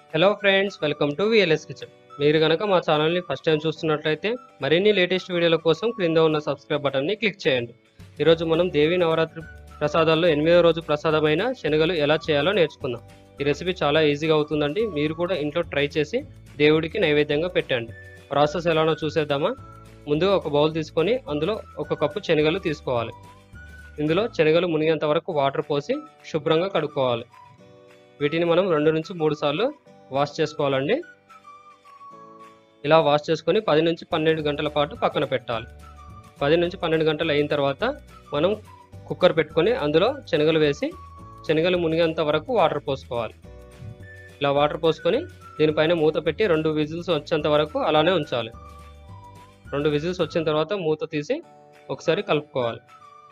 hello friends welcome to VLS kitchen మీరు కనుక మా ఛానల్ని ఫస్ట్ టైం చూస్తున్నట్లయితే మరిన్ని లేటెస్ట్ వీడియోల కోసం క్రింద ఉన్న సబ్స్క్రైబ్ బటన్ని క్లిక్ చేయండి ఈరోజు మనం దేవి నవరాత్రి ప్రసాదాల్లో ఎనిమిదో రోజు ప్రసాదమైన శనగలు ఎలా చేయాలో నేర్చుకుందాం ఈ రెసిపీ చాలా ఈజీగా అవుతుందండి మీరు కూడా ఇంట్లో ట్రై చేసి దేవుడికి నైవేద్యంగా పెట్టండి ప్రాసెస్ ఎలానో చూసేద్దామా ముందుగా ఒక బౌల్ తీసుకొని అందులో ఒక కప్పు శనగలు తీసుకోవాలి ఇందులో శనగలు మునిగేంత వరకు వాటర్ పోసి శుభ్రంగా కడుక్కోవాలి వీటిని మనం రెండు నుంచి మూడు సార్లు వాష్ చేసుకోవాలండి ఇలా వాష్ చేసుకొని పది నుంచి పన్నెండు గంటల పాటు పక్కన పెట్టాలి పది నుంచి పన్నెండు గంటలు అయిన తర్వాత మనం కుక్కర్ పెట్టుకొని అందులో శనగలు వేసి శనగలు మునిగేంత వరకు వాటర్ పోసుకోవాలి ఇలా వాటర్ పోసుకొని దీనిపైన మూత పెట్టి రెండు విజిల్స్ వచ్చేంత వరకు అలానే ఉంచాలి రెండు విజిల్స్ వచ్చిన తర్వాత మూత తీసి ఒకసారి కలుపుకోవాలి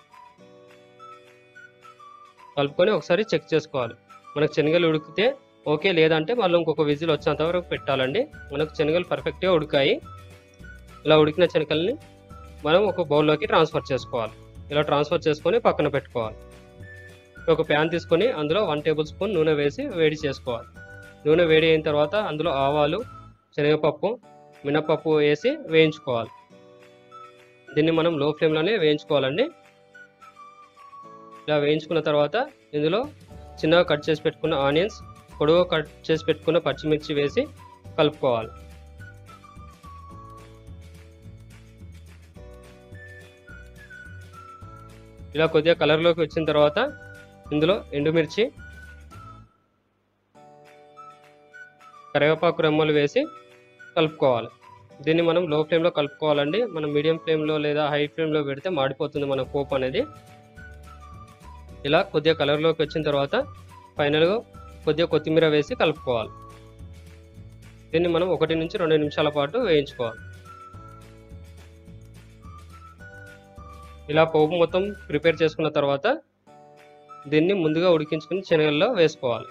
కలుపుకొని ఒకసారి చెక్ చేసుకోవాలి మనకు శనగలు ఉడికితే ఓకే లేదంటే మళ్ళీ ఇంకొక విజిల్ వచ్చేంత వరకు పెట్టాలండి మనకు శనగలు పర్ఫెక్ట్గా ఉడికాయి ఇలా ఉడికిన శనగల్ని మనం ఒక బౌల్లోకి ట్రాన్స్ఫర్ చేసుకోవాలి ఇలా ట్రాన్స్ఫర్ చేసుకొని పక్కన పెట్టుకోవాలి ఒక ప్యాన్ తీసుకొని అందులో వన్ టేబుల్ స్పూన్ నూనె వేసి వేడి చేసుకోవాలి నూనె వేడి అయిన తర్వాత అందులో ఆవాలు శనగపప్పు మినపప్పు వేసి వేయించుకోవాలి దీన్ని మనం లో ఫ్లేమ్లోనే వేయించుకోవాలండి ఇలా వేయించుకున్న తర్వాత ఇందులో చిన్నగా కట్ చేసి పెట్టుకున్న ఆనియన్స్ పొడవుగా కట్ చేసి పెట్టుకున్న పచ్చిమిర్చి వేసి కలుపుకోవాలి ఇలా కొద్దిగా కలర్లోకి వచ్చిన తర్వాత ఇందులో ఎండుమిర్చి కరివేపాకు రెమ్మలు వేసి కలుపుకోవాలి దీన్ని మనం లో ఫ్లేమ్లో కలుపుకోవాలండి మనం మీడియం ఫ్లేమ్లో లేదా హై ఫ్లేమ్లో పెడితే మాడిపోతుంది మన పోపు అనేది ఇలా కొద్దిగా కలర్లోకి వచ్చిన తర్వాత ఫైనల్గా కొద్దిగా కొత్తిమీర వేసి కలుపుకోవాలి దీన్ని మనం ఒకటి నుంచి రెండు నిమిషాల పాటు వేయించుకోవాలి ఇలా పోపు మొత్తం ప్రిపేర్ చేసుకున్న తర్వాత దీన్ని ముందుగా ఉడికించుకుని శనగల్లో వేసుకోవాలి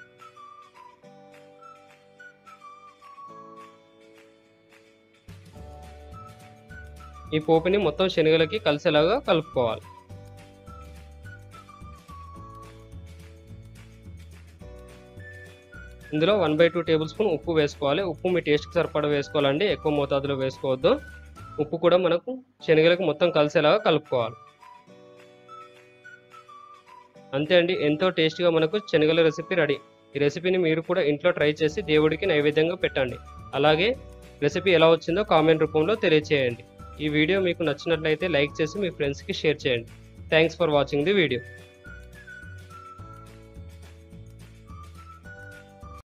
ఈ పోపుని మొత్తం శనగలకి కలిసేలాగా కలుపుకోవాలి ఇందులో one by two table spoon ఉప్పు వేసుకోవాలి ఉప్పు మీ టేస్ట్కి సరిపడా వేసుకోవాలండి ఎక్కువ మోతాదులో వేసుకోవద్దు ఉప్పు కూడా మనకు శనగలకు మొత్తం కలిసేలాగా కలుపుకోవాలి అంతే అండి ఎంతో టేస్ట్గా మనకు శనగల రెసిపీ రెడీ ఈ రెసిపీని మీరు కూడా ఇంట్లో ట్రై చేసి దేవుడికి నైవేద్యంగా పెట్టండి అలాగే రెసిపీ ఎలా వచ్చిందో కామెంట్ రూపంలో తెలియచేయండి ఈ వీడియో మీకు నచ్చినట్లయితే లైక్ చేసి మీ ఫ్రెండ్స్కి షేర్ చేయండి thanks for watching the video